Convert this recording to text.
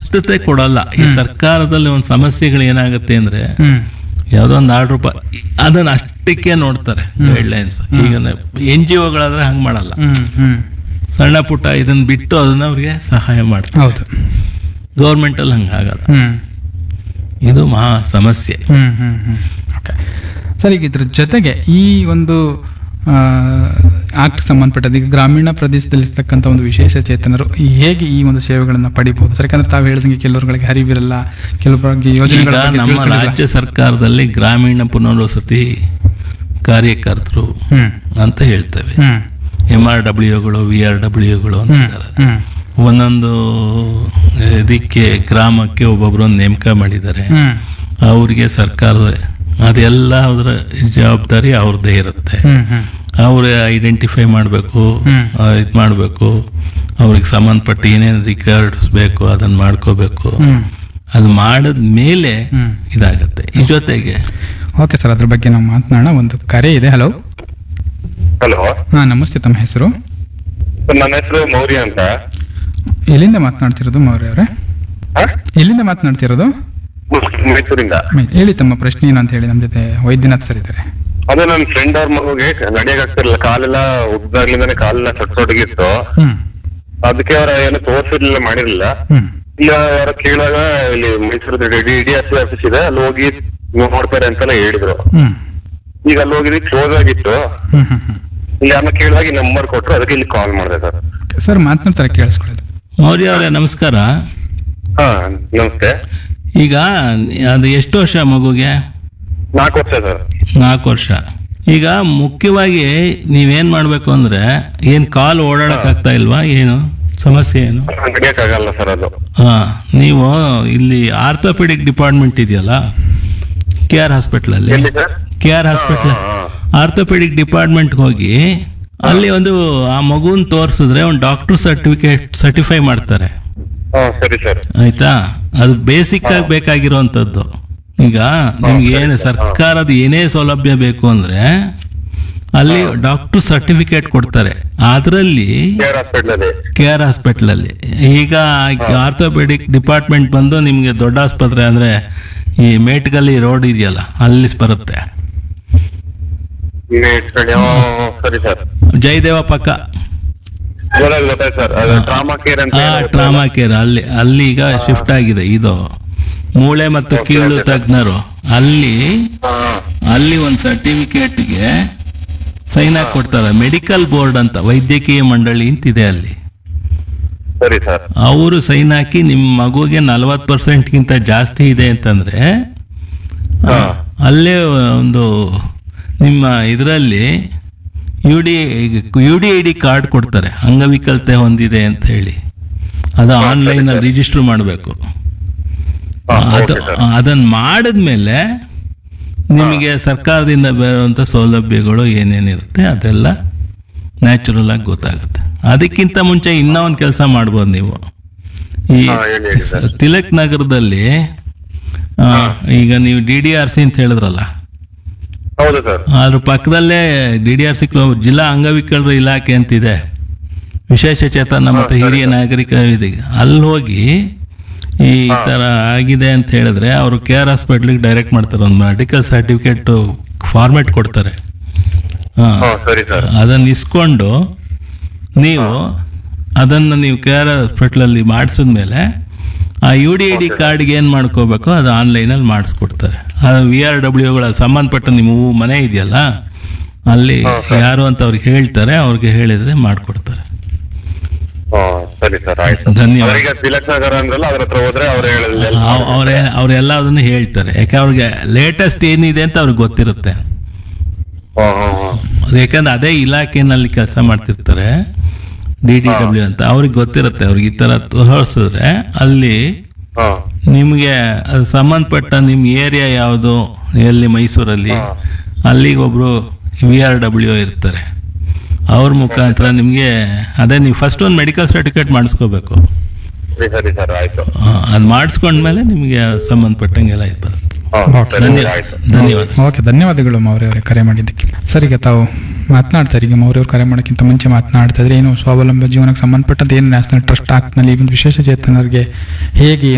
ಸ್ಪಷ್ಟತೆ ಕೊಡಲ್ಲ ಈ ಸರ್ಕಾರದಲ್ಲಿ ಒಂದು ಸಮಸ್ಯೆಗಳು ಏನಾಗುತ್ತೆ ಅಂದ್ರೆ ಹ್ಮ್ ಯಾವುದೋ ಒಂದು ಆರ್ಡರ್ ಅದನ್ನ ಅಷ್ಟಕ್ಕೆ ನೋಡ್ತಾರೆ ಗೈಡ್ಲೈನ್ಸ್ ಈಗ ಎನ್ ಜಿ ಒಗಳಾದ್ರೆ ಹಂಗೆ ಮಾಡಲ್ಲ ಹ್ಮ್ ಹ್ಮ್ ಸಣ್ಣ ಪುಟ್ಟ ಇದನ್ನ ಬಿಟ್ಟು ಅದನ್ನ ಅವ್ರಿಗೆ ಸಹಾಯ ಮಾಡ್ತಾರೆ ಹೌದು ಗೌರ್ಮೆಂಟಲ್ಲಿ ಹಂಗೆ ಆಗಲ್ಲ ಹ್ಮ್ ಇದು ಮಹಾ ಸಮಸ್ಯೆ ಹ್ಮ್ ಹ್ಮ್ ಹ್ಮ್ ಓಕೆ ಸರ್ ಈಗ ಇದ್ರ ಜೊತೆಗೆ ಈ ಒಂದು ಆಕ್ಟ್ ಸಂಬಂಧಪಟ್ಟದ್ದು ಈಗ ಗ್ರಾಮೀಣ ಪ್ರದೇಶದಲ್ಲಿರ್ತಕ್ಕಂಥ ಒಂದು ವಿಶೇಷ ಚೇತನರು ಈ ಹೇಗೆ ಈ ಒಂದು ಸೇವೆಗಳನ್ನು ಪಡಿಬಹುದು ಸರ್ ಯಾಕಂದ್ರೆ ತಾವು ಹೇಳಿದಂಗೆ ಕೆಲವರುಗಳಿಗೆ ಹರಿವಿರಲ್ಲ ಕೆಲವರಿಗೆ ಯೋಜನೆಗಳ ಈಗ ಬಗ್ಗೆ ನಮ್ಮ ತಿಳ್ಕೊಂಡಿರಲ್ಲ. ರಾಜ್ಯ ಸರ್ಕಾರದಲ್ಲಿ ಗ್ರಾಮೀಣ ಪುನರ್ವಸತಿ ಕಾರ್ಯಕರ್ತರು ಹ್ಮ್ ಅಂತ ಹೇಳ್ತೇವೆ ಹ್ಮ್ ಎಮ್ ಆರ್ ಡಬ್ಲ್ಯೂಗಳು ವಿ ಆರ್ ಡಬ್ಲ್ಯೂಗಳು ಅಂತ ಹ್ಮ್ ಇದ್ದಾರೆ. ಹ್ಮ್ ಒಂದೊಂದು ಇದಕ್ಕೆ ಗ್ರಾಮಕ್ಕೆ ಒಬ್ಬೊಬ್ಬರನ್ನು ನೇಮಕ ಮಾಡಿದ್ದಾರೆ ಹ್ಮ್ ಅವರಿಗೆ ಸರ್ಕಾರದ ಅದೆಲ್ಲ ಅದರ ಜವಾಬ್ದಾರಿ ಅವ್ರದ್ದೇ ಇರುತ್ತೆ ಹ್ಮ್ ಹ್ಮ್ ಅವ್ರು ಐಡೆಂಟಿಫೈ ಮಾಡಬೇಕು ಹ್ಮ್. ಇದು ಮಾಡಬೇಕು ಅವ್ರಿಗೆ ಸಂಬಂಧಪಟ್ಟ ಏನೇನು ರಿಕಾರ್ಡ್ಸ್ ಬೇಕು ಅದನ್ನು ಮಾಡ್ಕೋಬೇಕು ಹ್ಮ್ ಅದು ಮಾಡಿದ ಮೇಲೆ ಹ್ಮ್. ಇದಾಗತ್ತೆ ಈ ಜೊತೆಗೆ ಓಕೆ ಸರ್ ಅದ್ರ ಬಗ್ಗೆ ನಾವು ಮಾತನಾಡೋಣ ಒಂದು ಕರೆ ಇದೆ ಹಲೋ ಹಲೋ ಹಾ ನಮಸ್ತೆ ತಮ್ಮ ಹೆಸರು ನನ್ನ ಹೆಸರು ಮೌರ್ಯ ಅಂತ ಎಲ್ಲಿಂದ ಮಾತನಾಡ್ತಿರೋದು ಮೌರ್ಯ ಅವರೇ ಹ? ಎಲ್ಲಿಂದ ಮಾತನಾಡ್ತಿರೋದು ಮೈಸೂರಿಂದ ಮೈ- ಹೇಳಿ ತಮ್ಮ ಪ್ರಶ್ನೆ ಏನು ಅಂತ ಹೇಳಿ ನಮ್ಮ ಜೊತೆ ವೈದ್ಯನಾಥ್ ಸರ್ ಇದ್ದಾರೆ ಅದೇ ನನ್ನ ಫ್ರೆಂಡ್ ಅವ್ರ ಮಗುಗೆ ನಡೆಯಕ್ ಆಗ್ತಿರ್ಲಿಲ್ಲ ಕಾಲೆಲ್ಲ ಉದ್ದಾಗ್ಲಿಂದಾನೆ ಕಾಲೆಲ್ಲ ಸೊಟ್ಸೊಡಗಿತ್ತು ಹ್ಮ್ ಅದಕ್ಕೆ ಅವ್ರ ಏನು ತೋರ್ಸಿರ್ಲಿಲ್ಲ ಮಾಡಿರ್ಲಿಲ್ಲ ಹ್ಮ್ ಇಲ್ಲ ಯಾರ ಕೇಳುವಾಗ ಇಲ್ಲಿ ಮೈಸೂರದ ಡಿ ಡಿ ಎಸ್ ಆಫೀಸ್ ಇದೆ ಅಲ್ಲಿ ಹೋಗಿ ನೋಡ್ತಾರೆ ಅಂತೆಲ್ಲ ಹೇಳಿದ್ರು ಹ್ಮ್ ಈಗ ಅಲ್ಲಿ ಹೋಗಿದ್ವಿ ಕ್ಲೋಸ್ ಆಗಿತ್ತು ಹ್ಮ್ ಹ್ಮ್ ಹ್ಮ್ ಇಲ್ಲಿ ಯಾರನ್ನ ಕೇಳುವಾಗ ಈ ನಂಬರ್ ಕೊಟ್ರು ಅದಕ್ಕೆ ಇಲ್ಲಿ ಕಾಲ್ ಮಾಡಿದೆ ಸರ್ ಸರ್ ಮಾತನಾಡ್ತಾರೆ ಕೇಳಿಸ್ಕೊಳ್ಳೋದು ಮೌರ್ಯ ಅವರೇ ನಮಸ್ಕಾರ ಹಾ ನಮಸ್ತೆ ಈಗ ಅದು ಎಷ್ಟು ವರ್ಷ ಮಗುಗೆ ನಾಲ್ಕು ವರ್ಷ ಸರ್ ನಾಲ್ಕು ವರ್ಷ ಈಗ ಮುಖ್ಯವಾಗಿ ನೀವೇನ್ ಮಾಡ್ಬೇಕು ಅಂದ್ರೆ ಏನ್ ಕಾಲು ಓಡಾಡಕ್ ಆಗ್ತಾ ಇಲ್ವಾ ಏನು ಸಮಸ್ಯೆ ಏನು ನಡೆಯಕ್ ಆಗಲ್ಲ ಸರ್ ಅದು ಹಾ ನೀವು ಇಲ್ಲಿ ಆರ್ಥೋಪೆಡಿಕ್ ಡಿಪಾರ್ಟ್ಮೆಂಟ್ ಇದೆಯಲ್ಲ ಕೆ ಆರ್ ಹಾಸ್ಪಿಟಲ್ ಅಲ್ಲಿ ಎಲ್ಲಿ ಸರ್ ಕೆ ಆರ್ ಹಾಸ್ಪಿಟಲ್ ಹಾ, ಹಾ. ಆರ್ಥೋಪೆಡಿಕ್ ಡಿಪಾರ್ಟ್ಮೆಂಟ್ ಹೋಗಿ ಅಲ್ಲಿ ಒಂದು ಆ ಮಗುನ್ ತೋರಿಸಿದ್ರೆ ಒಂದು ಡಾಕ್ಟರ್ ಸರ್ಟಿಫಿಕೇಟ್ ಸರ್ಟಿಫೈ ಮಾಡ್ತಾರೆ ಹಾ ಸರಿ ಸರ್ ಆಯ್ತಾ ಅದು ಬೇಸಿಕ್ ಆಗಿ ಬೇಕಾಗಿರುವಂಥದ್ದು ಈಗ ನಿಮ್ಗೆ ಏನು ಸರ್ಕಾರದ ಏನೇ ಸೌಲಭ್ಯ ಬೇಕು ಅಂದ್ರೆ ಅಲ್ಲಿ ಡಾಕ್ಟರ್ ಸರ್ಟಿಫಿಕೇಟ್ ಕೊಡ್ತಾರೆ ಅದರಲ್ಲಿ ಕೇರ್ ಹಾಸ್ಪಿಟಲ್ ಅಲ್ಲಿ ಕೆ ಆರ್ ಹಾಸ್ಪಿಟಲ್ ಅಲ್ಲಿ ಈಗ ಆರ್ಥೋಪೆಡಿಕ್ ಡಿಪಾರ್ಟ್ಮೆಂಟ್ ಬಂದು ನಿಮ್ಗೆ ದೊಡ್ಡ ಆಸ್ಪತ್ರೆ ಅಂದ್ರೆ ಈ ಮೇಟ್ಗಲ್ಲಿ ರೋಡ್ ಇದೆಯಲ್ಲ ಅಲ್ಲಿ ಬರುತ್ತೆ ನೀವೇ ಇಟ್ಕೊಳ್ಳಿ ಹಾ, ಹಾ, ಸರಿ ಸರ್ ಜಯದೇವ ಪಕ್ಕ ಗೊತ್ತಾಯ್ತು ಗೊತ್ತಾಯ್ತು ಸರ್ ಅದು ಟ್ರಾಮಾ ಕೇರ್ ಅಂತ ಆ ಹೇಳುತ್ತೆ. ಟ್ರಾಮಾ ಕೇರ್ ಅಲ್ಲಿ ಅಲ್ಲಿ ಈಗ ಶಿಫ್ಟ್ ಆಗಿದೆ ಇದು ಮೂಳೆ ಮತ್ತು ಕೀಳು ತಜ್ಞರು ಅಲ್ಲಿ ಹಾ, ಅಲ್ಲಿ ಒಂದು ಸರ್ಟಿಫಿಕೇಟ್ಗೆ ಸೈನ್ ಹಾಕಿ ಕೊಡ್ತಾರೆ ಮೆಡಿಕಲ್ ಬೋರ್ಡ್ ಅಂತ ವೈದ್ಯಕೀಯ ಮಂಡಳಿ ಅಂತಿದೆ ಅಲ್ಲಿ ಸರಿ ಸರ್ ಅವರು ಸೈನ್ ಹಾಕಿ ನಿಮ್ಮ ಮಗುಗೆ ನಲವತ್ತು ಪರ್ಸೆಂಟ್ಗಿಂತ ಜಾಸ್ತಿ ಇದೆ ಅಂತಂದ್ರೆ ಆ, ಹಾ. ಅಲ್ಲೇ ಒಂದು ನಿಮ್ಮ ಇದರಲ್ಲಿ U D U D I D card ಕೊಡ್ತಾರೆ ಅಂಗವಿಕಲತೆ ಹೊಂದಿದೆ ಅಂತ ಹೇಳಿ ಅದು ಆನ್ಲೈನಲ್ಲಿ ರಿಜಿಸ್ಟರ್ ಮಾಡಬೇಕು ಹಾ, ಅದು ಓಕೆ ಸರ್ ಅದನ್ನು ಮಾಡಿದ್ಮೇಲೆ ನಿಮಗೆ ಸರ್ಕಾರದಿಂದ ಬರುವಂಥ ಸೌಲಭ್ಯಗಳು ಏನೇನಿರುತ್ತೆ ಅದೆಲ್ಲ ನ್ಯಾಚುರಲ್ ಆಗಿ ಗೊತ್ತಾಗುತ್ತೆ ಅದಕ್ಕಿಂತ ಮುಂಚೆ ಇನ್ನೂ ಒಂದು ಕೆಲಸ ಮಾಡ್ಬೋದು ನೀವು ಈ ಹಾ, ಹೇಳಿ, ಹೇಳಿ ಸರ್. ತಿಲಕ್ ನಗರದಲ್ಲಿ ಆ, ಈಗ ನೀವು ಡಿ ಡಿ ಆರ್ ಸಿ ಅಂತ ಹೇಳಿದ್ರಲ್ಲ ಹೌದು ಸರ್ ಅದ್ರ ಪಕ್ಕದಲ್ಲೇ ಡಿ ಡಿ ಆರ್ ಸಿ ಜಿಲ್ಲಾ ಅಂಗವಿಕಲರ ಇಲಾಖೆ ಅಂತಿದೆ ವಿಶೇಷ ಚೇತನ ಮತ್ತು ಹಿರಿಯ ನಾಗರಿಕ ಇದೆ ಅಲ್ಲಿ ಹೋಗಿ ಈ ಥರ ಆಗಿದೆ ಅಂತ ಹೇಳಿದ್ರೆ ಅವರು ಕೆ ಆರ್ ಹಾಸ್ಪಿಟ್ಲಿಗೆ ಡೈರೆಕ್ಟ್ ಮಾಡ್ತಾರೆ ಒಂದು ಮೆಡಿಕಲ್ ಸರ್ಟಿಫಿಕೇಟ್ ಫಾರ್ಮೆಟ್ ಕೊಡ್ತಾರೆ ಹಾಂ ಹಾ ಸರಿ ಸರ್ ಅದನ್ನು ಇಸ್ಕೊಂಡು ನೀವು ಅದನ್ನು ನೀವು ಕೆ ಆರ್ ಹಾಸ್ಪಿಟ್ಲಲ್ಲಿ ಮಾಡಿಸಿದ್ಮೇಲೆ ಆ ಯು ಡಿ ಐ ಡಿ ಕಾರ್ಡ್ಗೆ ಏನು ಮಾಡ್ಕೋಬೇಕು ಅದು ಆನ್ಲೈನಲ್ಲಿ ಮಾಡಿಸ್ಕೊಡ್ತಾರೆ ಅದು ವಿ ಆರ್ ಡಬ್ಲ್ಯೂಗಳ ಸಂಬಂಧಪಟ್ಟ ನಿಮ್ಮ ಊ- ಮನೆ ಇದೆಯಲ್ಲ ಅಲ್ಲಿ ಯಾರು ಅಂತ ಅವ್ರಿಗೆ ಹೇಳ್ತಾರೆ ಅವ್ರಿಗೆ ಹೇಳಿದ್ರೆ ಮಾಡಿಕೊಡ್ತಾರೆ ಹಾ ಸರಿ ಸರ್ ಆಯ್ತು ಧನ್ಯವಾದ ಅವರೀಗ ತಿಲಕ್ ನಗರ ಅಂದ್ರಲ್ಲ ಅದ್ರ ಹತ್ರ ಹೋದ್ರೆ ಅವ್ರು ಹೇಳಿಲ್ಲ ಅವ್- ಅವ್ರೆ ಅವರೆಲ್ಲ ಅದನ್ನು ಹೇಳ್ತಾರೆ ಯಾಕೆ ಅವ್ರಿಗೆ ಲೇಟೆಸ್ಟ್ ಏನಿದೆ ಅಂತ ಅವ್ರಿಗೆ ಗೊತ್ತಿರುತ್ತೆ ಹಾ ಹಾ ಹಾ ಅದು ಯಾಕಂದ್ರೆ ಅದೇ ಇಲಾಖೆನಲ್ಲಿ ಕೆಲಸ ಮಾಡ್ತಿರ್ತಾರೆ ಡಿ ಡಿ ಡಬ್ಲ್ಯೂ ಅಂತ ಅವ್ರಿಗೆ ಗೊತ್ತಿರುತ್ತೆ ಅವ್ರಿಗೆ ಈ ಥರ ತೋರಿಸಿದ್ರೆ ಅಲ್ಲಿ ಹಾ ನಿಮಗೆ ಅದು ಸಂಬಂಧಪಟ್ಟ ನಿಮ್ಮ ಏರಿಯಾ ಯಾವುದು ಎಲ್ಲಿ ಮೈಸೂರಲ್ಲಿ ಅಲ್ಲಿಗೆ ಒಬ್ಬರು ವಿ ಆರ್ ಡಬ್ಲ್ಯೂ ಇರ್ತಾರೆ ಅವ್ರ ಮುಖಾಂತರ ನಿಮಗೆ ಅದೇ ನೀವು ಫಸ್ಟ್ ಒಂದು ಮೆಡಿಕಲ್ ಸರ್ಟಿಫಿಕೇಟ್ ಮಾಡಿಸ್ಕೋಬೇಕು ಸರಿ ಸರಿ ಸರ್ ಆಯ್ತು ಅದು ಮಾಡಿಸ್ಕೊಂಡ್ಮೇಲೆ ನಿಮಗೆ ಸಂಬಂಧಪಟ್ಟಂಗೆಲ್ಲ ಇದು ಬರುತ್ತೆ ಹಾ ಓಕೆ. ಸರಿ ಧನ್ಯ ಆಯ್ತು ಧನ್ಯವಾದ ಓಕೆ ಧನ್ಯವಾದಗಳು ಮೌರ್ಯ ಅವರೇ ಕರೆ ಮಾಡಿದ್ದಕ್ಕೆ ಸರ್ ಈಗ ತಾವು ಮಾತನಾಡ್ತಾರೆ ಈಗ ಮೌರ್ಯ ಅವರು ಕರೆ ಮಾಡೋಕ್ಕಿಂತ ಮುಂಚೆ ಮಾತನಾಡ್ತಾ ಇದ್ರೆ ಏನು ಸ್ವಾವಲಂಬ ಜೀವನಕ್ಕೆ ಸಂಬಂಧಪಟ್ಟಂತೆ ಏನು ನ್ಯಾಷನಲ್ ಟ್ರಸ್ಟ್ ಆಕ್ಟ್ನಲ್ಲಿ ಈ ಒಂದು ವಿಶೇಷ ಚೇತನರಿಗೆ ಹೇಗೆ